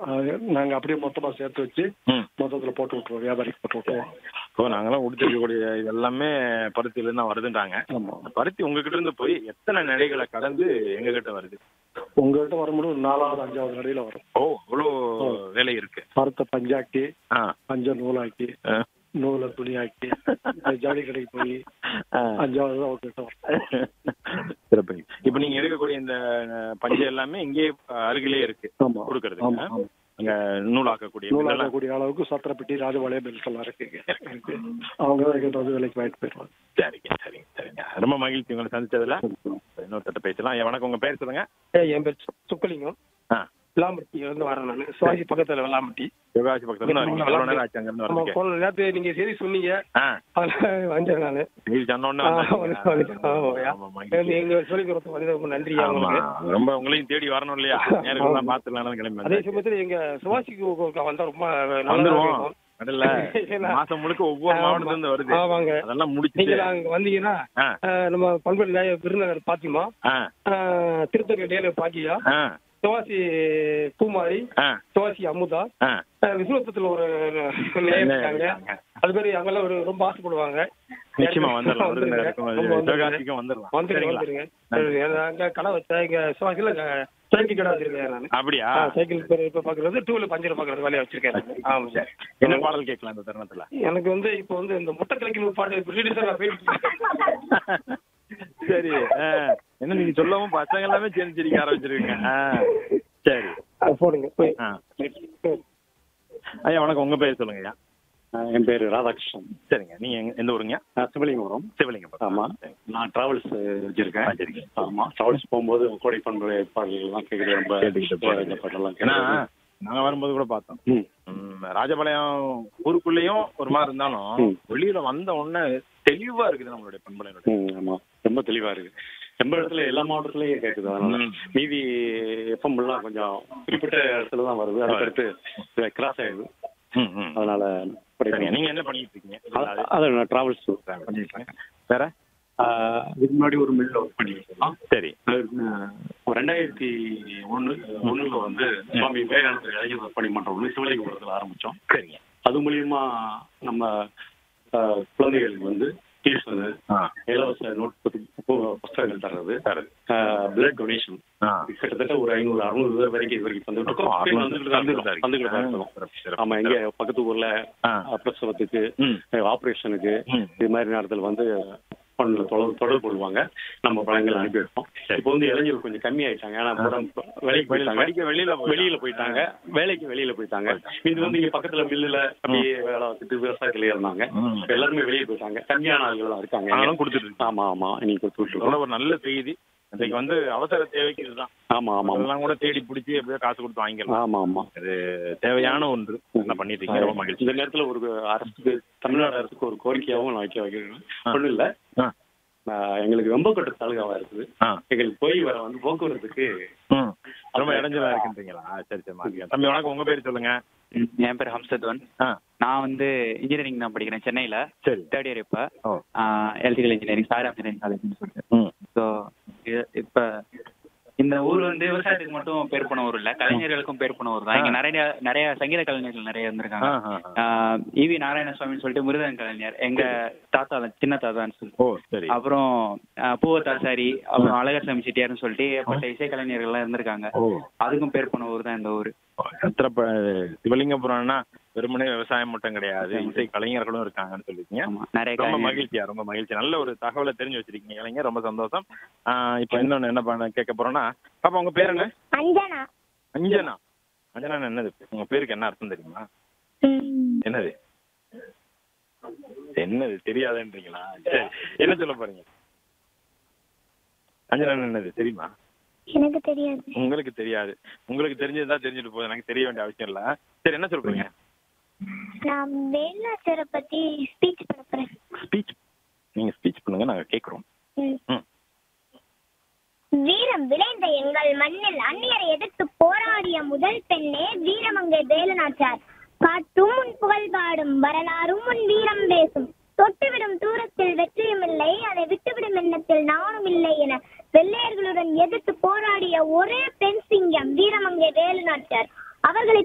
அது நாங்க அப்படியே மொத்தமா சேர்த்து வச்சு ம் மொத்தத்துல போட்டு விட்டுருவோம் வியாபாரிக்கு போட்டு விட்டுருவோம் இப்போ நாங்களாம் உடுத்திருக்கக்கூடிய இது எல்லாமே பருத்தியில தான் வருதுன்றாங்க ஆமா பருத்தி உங்ககிட்ட இருந்து போய் எத்தனை நிலைகளை கடந்து எங்க கிட்ட வருது உங்ககிட்ட வரும்போது ஒரு நாலாவது அஞ்சாவது நடையில வரும் ஓ இவ்வளோ வேலை இருக்கு பருத்தை பஞ்சாக்கி ஆ பஞ்ச நூலாக்கி ஆ. நூலை துணியாக்கி அது ஜவுளி கடைக்கு போய் ஆ. அஞ்சாவது தான் அவர்கிட்ட வரும் சிறப்புங்க இப்போ நீங்க எடுக்கக்கூடிய இந்த அஹ், பஞ்சு எல்லாமே இங்கேயே அஹ், அருகிலே இருக்கு ஆமா கொடுக்கறதுக்கு ஆமா ஆமா. அங்க நூலாக்கக்கூடிய இதெல்லாம் நூலாக்கக்கூடிய அளவுக்கு சத்திரப்பட்டி ராஜபாளையம் பெல்ஸ் எல்லாம் இருக்கு இருக்கு. அவங்க தான் எங்கிட்ட வந்து விலைக்கு வாங்கிட்டு போயிடுவாங்க சரிங்க சரிங்க சரிங்க ரொம்ப மகிழ்ச்சி உங்களை சந்திச்சதுல இன்னொருத்தட்ட பேசலாம் ஐயா, வணக்கம் உங்க பேர் சொல்லுங்க ஏய், என் பேர் சு- சுக்கலிங்கம் ஆ விளாம்பட்டியில இருந்து வரேன் நான் சிவாஜி பக்கத்துல விளாம்பட்டி யோகாசி பக்கத்துல இருந்து வரீங்க எவ்வளவு நேரம் ஆச்சு அங்க இருந்து ஆமா வரதுக்கு போன நேரத்து நீங்க செய்தி சொன்னீங்க ஆ அதுல வந்தேன் நானு நீங்க சொன்ன உடனே ஆ, வந்தாச்சு. வந்துட்டேன், வந்துட்டேன். ஆமாய்யா. ஆமா, மகிழ்ச்சி. எங்க சொல்லிக்கிறதுக்கு வந்து ரொம்ப நன்றி ஆமா. உங்களுக்கு ரொம்ப உங்களையும் தேடி வரணும் இல்லையா நேருக்கு தான் பாத்துலாம் கிளம்பி அதே வந்தாச்சு. சமயத்துல எங்க சிவாஜிக்கு வந்தா ரொம்ப நல்லா வந்துருவோம் இருக்கும். கடல்ல ஏன்னா- மாசம் முழுக்க ஒவ்வொரு ஆமா. மாவட்டத்துல இருந்து வருது ஆமாங்க அதெல்லாம் நீங்க முடிச்சுட்டு அங்க வந்தீங்கன்னா ஆ அஹ், நம்ம பண்பு நிலைய விருந்தினர் பாத்திமா ஆ அஹ், திருத்தணி டேல பாக்கியா ஆ சிவாசி பூமாரி ஆ சிவாசி அமுதா ஆ அஹ், விசுவத்தத்துல ஒரு நிலையம் இருக்காங்க அது மாதிரி அங்கெல்லாம் ஒரு ரொம்ப ஆசைப்படுவாங்க நிச்சயமா வந்துடலாம் வந்துருங்க. விருதுநகருக்கும் ரொம்ப வந்துருங்க. சிவகாசிக்கும் வந்துடலாம் வந்துருங்க சரிங்களா? வந்துருங்க சரி, ஏன்னா அங்க கடை வச்சேன் இங்க சிவாசில சைக்கிள் கடை வச்சிருக்கேன் நான் அப்படியா சைக்கிள் பேர் இப்ப பாக்குறது டூ வீலர் பஞ்சர் பாக்குறது வேலையை வச்சிருக்கேன் நானு. ஆமா சார் என்ன பாடல் கேட்கலாம் இந்த தருணத்துல எனக்கு வந்து இப்போ வந்து இந்த முட்டை கிடைக்கணும் பாட்டு ரீடிசன் சரி ஆ, என்ன நீங்க சொல்லவும் பசங்க எல்லாமே சேர்ந்து சிரிக்க ஆரம்பிச்சிருக்கீங்க ஆ, சரி போடுங்க போய் ஆ. ஐயா வணக்கம் உங்க பேர் சொல்லுங்க ஐயா என் பேர் ராதாகிருஷ்ணன் சரிங்க நீங்க எங்க- எந்த ஊருங்க நான் சிவலிங்கபுரம் சிவலிங்கம் ஆமா நான் டிராவல்ஸ் வச்சிருக்கேன் வச்சிருக்கீங்க. ஆமா டிராவல்ஸ் போகும்போது கோடை பண்பு பாடல்கள்லாம் கேட்குறது ரொம்ப கேட்டுக்கிட்டு போறீங்க. இந்த பாட்டெல்லாம் ஏன்னா கேட்குறது. நாங்க வரும்போது கூட பார்த்தோம் ம். ம், ராஜபாளையம் ஊருக்குள்ளேயும் ஒரு மாதிரி இருந்தாலும் ம். வெளியில வந்த உடனே தெளிவா இருக்குது நம்மளுடைய பண்பலையினுடைய ம், ஆமா ரொம்ப தெளிவா இருக்கு ரொம்ப இடத்துல எல்லா மாவட்டத்திலயும் கேட்குது அதனால ம். மீதி எஃப்எம் எல்லாம் கொஞ்சம் குறிப்பிட்ட இடத்துல தான் வருது அதுக்கடுத்து கிராஸ் ஆயிடுது ம், ம். அதனால சரிங்க நீங்க என்ன பண்ணிட்டு இருக்கீங்க அ- அது நான் டிராவல்ஸ் பண்ணிட்டு இருக்கீங்க வேற இதுக்கு முன்னாடி ஒரு மில்ல ஒர்க் பண்ணிருக்கோம் சரி ஒரு ரெண்டாயிரத்தி ஒண்ணு ஒண்ணுல வந்து சுவாமி விவேகானந்தர் இளைஞர் பணி மன்றம் ஒன்று சிவலிங்கபுரத்தில் ஆரம்பிச்சோம் சரிங்க அது மூலியமா நம்ம அஹ், குழந்தைகளுக்கு வந்து டியூஷனு ஆ இலவச நோட் புத்தகங்கள் தர்றது தரது பிளட் டொனேஷன் ஆ கிட்டத்தட்ட ஒரு ஐநூறு அறுநூறு பேர் வரைக்கும் இது வரைக்கும் வந்துட்டு இருக்கோம். அறுநூறு வந்துட்டு தான் இருக்கோம். வந்துட்டு வந்துட்டு தான் இருக்கு. இருக்கோம். சிறப்பு, சிறப்பு, ஆமா இங்க பக்கத்து ஊர்ல ஆ. அஹ், பிரசவத்துக்கு ம். ஆபரேஷனுக்கு ம். இது மாதிரி நேரத்தில் வந்து பண்ணல தொடர்பு தொடர்பு கொள்வாங்க நம்ம பழங்கள் அனுப்பி வைப்போம் சரி. இப்போ வந்து இளைஞர்கள் கொஞ்சம் கம்மியாயிட்டாங்க ஏன்னா புறம் வேலைக்கு வெளியில போயிட்டாங்க படிக்க வெளியில போயிட்டாங்க. வெளியில போயிட்டாங்க வேலைக்கு வெளியில போயிட்டாங்க இது வந்து இங்க பக்கத்துல மில்லுல அப்படியே வேலை பார்த்துட்டு விவசாயத்துல இருந்தாங்க ம். இப்ப எல்லாருமே வெளியே போயிட்டாங்க கம்மியான ஆள்கள் தான் இருக்காங்க ஆனாலும் இங்க. கொடுத்துட்டு இருக்கு. ஆமா ஆமா இன்னைக்கு கொடுத்துட்டு இருக்கோம். அதோட ஒரு நல்ல செய்தி இன்னைக்கு வந்து அவசர தேவைக்கு இதுதான் ஆமா ஆமா ஆமா அதெல்லாம் கூட தேடி பிடிச்சி எப்படியோ காசு கொடுத்து வாங்கிக்கலாம் ஆமா ஆமா அது தேவையான ஒன்று என்ன பண்ணிட்டு இருக்கீங்க ரொம்ப மகிழ்ச்சி இந்த நேரத்துல ஒரு அரசுக்கு தமிழ்நாடு அரசுக்கு ஒரு கோரிக்கையாவும் நான் வைக்க வைக்கிறேன் ஒண்ணும் இல்ல ஆ. நான் எங்களுக்கு வெம்பக்கோட்டை தாலுகாவா இருக்குது ஆ எங்களுக்கு போய் வர வந்து போக்குவரத்துக்கு ம். ரொம்ப இடைஞ்சலா இருக்குன்றீங்களா ஆ, சரி சரி மாத்திக்கலாம் தம்பி வணக்கம் உங்க பேர் சொல்லுங்க ம், என் பேர் ஹம்சத்வன் ஆ நான் வந்து இன்ஜினியரிங் தான் படிக்கிறேன் சென்னையில் சரி தேர்ட் இயர் இப்போ ஓ எலக்ட்ரிக்கல் இன்ஜினியரிங் சாரம் இன்ஜினியரிங் காலேஜ்னு சொல்லிட்டு ம் ஸோ இப்போ இந்த ஊர் வந்து விவசாயத்துக்கு மட்டும் பேர் போன ஊர் இல்லை கலைஞர்களுக்கும் பேர் போன ஊர் தான் இங்கே நிறைய நிறைய சங்கீத கலைஞர்கள் நிறைய இருந்திருக்காங்க ஆ, ஆ, ஆ. இவி நாராயணசுவாமின்னு சொல்லிட்டு மிருதங்க கலைஞர் எங்க தாத்தா தான், சின்ன தாத்தான்னு சொல்லிட்டு ஓ சரி அப்புறம் ஆஹ், பூவத்தாசாரி அப்புறம் அழகர்சாமி செட்டியார்னு சொல்லிட்டு ஏற்பட்ட இசை கலைஞர்கள்லாம் இருந்திருக்காங்க ஓ அதுக்கும் பேர் போன ஊர் தான் இந்த ஊர் சத்திரப்ப சிவலிங்கபுரம்னா வெறுமனே விவசாயம் மட்டும் கிடையாது இசை கலைஞர்களும் இருக்காங்கன்னு சொல்லிருக்கீங்க ஆமா நிறைய ரொம்ப கலைஞர்கள் மகிழ்ச்சியா ரொம்ப மகிழ்ச்சி நல்ல ஒரு தகவலை தெரிஞ்சு வச்சிருக்கீங்க இளைஞர் ரொம்ப சந்தோஷம் ஆஹ் இப்ப இன்னொன்னு என்ன பண்ண கேட்க போறோம்னா பாப்பா உங்க பேர் என்ன அஞ்சனா அஞ்சனா அஞ்சனா என்னது உங்க பேருக்கு என்ன அர்த்தம் தெரியுமா என்னது என்னது தெரியாதுன்றீங்களா சரி என்ன சொல்ல போறீங்க அஞ்சனா என்னது தெரியுமா எனக்கு தெரியாது உங்களுக்கு தெரியாது உங்களுக்கு தெரிஞ்சதுதான் தெரிஞ்சுட்டு போகுது எனக்கு தெரிய வேண்டிய அவசியம் இல்ல சரி என்ன சொல்றீங்க நான் வேலுநாச்சியரை பத்தி ஸ்பீச் பண்ண போறேன் ஸ்பீச் நீங்க ஸ்பீச் பண்ணுங்க நாங்க கேக்குறோம் ம். ம். வீரம் விளைந்த எங்கள் மண்ணில் அந்நியரை எதிர்த்து போராடிய முதல் பெண்ணே வீரமங்கை வேலுநாச்சார் காட்டும் உன் புகழ் பாடும் வரலாறும் உன் வீரம் பேசும் தொட்டுவிடும் தூரத்தில் வெற்றியும் இல்லை அதை விட்டுவிடும் எண்ணத்தில் நானும் இல்லை என வெள்ளையர்களுடன் எதிர்த்து போராடிய ஒரே பெண் சிங்கம் வீரமங்கை வேலுநாச்சியார் அவர்களை